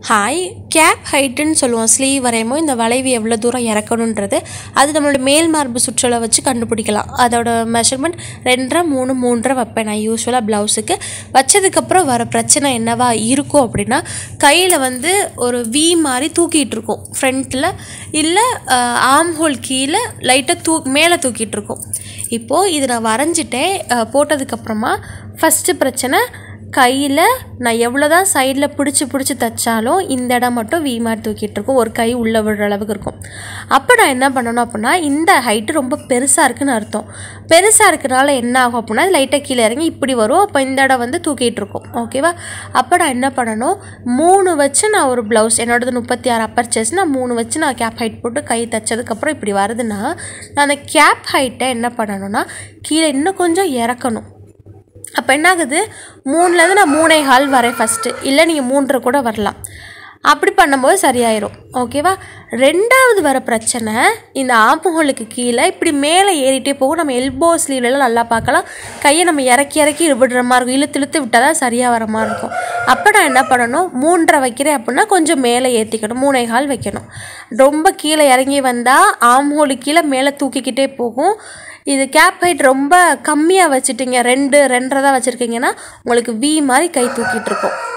hi gap ஹைட்டுன்னு சொல்லுவோம் sleeve வரையுமோ இந்த வளைவு எவ்வளோ தூரம் இறக்கணுன்றது அது நம்மளோட மேல் மார்பு சுற்றலை வச்சு கண்டுபிடிக்கலாம் அதோட மெஷர்மெண்ட் ரெண்டரை மூணு மூன்றரை வைப்பேன் நான் யூஸ்வலாக ப்ளவுஸுக்கு வச்சதுக்கப்புறம் வர பிரச்சனை என்னவா இருக்கும் அப்படின்னா கையில் வந்து ஒரு வி மாதிரி தூக்கிட்டு இருக்கும் ஃப்ரண்ட்டில் இல்லை ஆம் ஹோல் கீழே லைட்டாக தூ மேலே தூக்கிட்டு இருக்கும் இப்போது இது நான் வரைஞ்சிட்டேன் அஹ், போட்டதுக்கப்புறமா ஃபஸ்ட்டு பிரச்சனை கையில் நான் எவ்வளோ தான் சைடில் பிடிச்சி பிடிச்சி தைச்சாலும் இந்த இடம் மட்டும் வி மாதிரி தூக்கிட்டு இருக்கும் ஒரு கை உள்ளே விடுற அளவுக்கு இருக்கும் அப்போ நான் என்ன பண்ணணும் அப்படின்னா இந்த ஹைட்டு ரொம்ப பெருசாக இருக்குன்னு அர்த்தம் பெருசாக இருக்கிறனால என்ன ஆகும் அப்படின்னா லைட்டாக கீழே இறங்கி இப்படி வரும் அப்போ இந்த இடம் வந்து தூக்கிட்டு இருக்கும் ஓகேவா அப்போ நான் என்ன பண்ணணும் மூணு வச்சு நான் ஒரு ப்ளவுஸ் என்னோடது முப்பத்தி ஆறு அப்பர் செஸ் நான் மூணு வச்சு நான் கேப் ஹைட் போட்டு கை தைச்சதுக்கப்புறம் இப்படி வருதுன்னா நான் அந்த கேப் ஹைட்டை என்ன பண்ணணும்னா கீழே இன்னும் கொஞ்சம் இறக்கணும் அப்போ என்ன ஆகுது மூணுலேருந்து நான் மூணே ஹால் வரேன் ஃபஸ்ட்டு இல்லை நீங்கள் மூன்றரை கூட வரலாம் அப்படி பண்ணும்போது சரியாயிரும் ஓகேவா ரெண்டாவது வர பிரச்சனை இந்த ஆம்புஹோலுக்கு கீழே இப்படி மேலே ஏறிட்டே போகும் நம்ம எல்போ ஸ்லீவ்லலாம் நல்லா பார்க்கலாம் கையை நம்ம இறக்கி இறக்கி விடுற மாதிரி இருக்கும் இழுத்து இழுத்து விட்டால் தான் சரியாக வர மாதிரி இருக்கும் அப்போ நான் என்ன பண்ணணும் மூன்றரை வைக்கிறேன் அப்படின்னா கொஞ்சம் மேலே ஏற்றிக்கணும் மூணே கால் வைக்கணும் ரொம்ப கீழே இறங்கி வந்தால் ஆம்ஹோலுக்கு கீழே மேலே தூக்கிக்கிட்டே போகும் இது கேப் ஹைட் ரொம்ப கம்மியாக வச்சுட்டீங்க ரெண்டு ரெண்டரை தான் வச்சுருக்கீங்கன்னா உங்களுக்கு வி மாதிரி கை தூக்கிட்டு இருக்கும்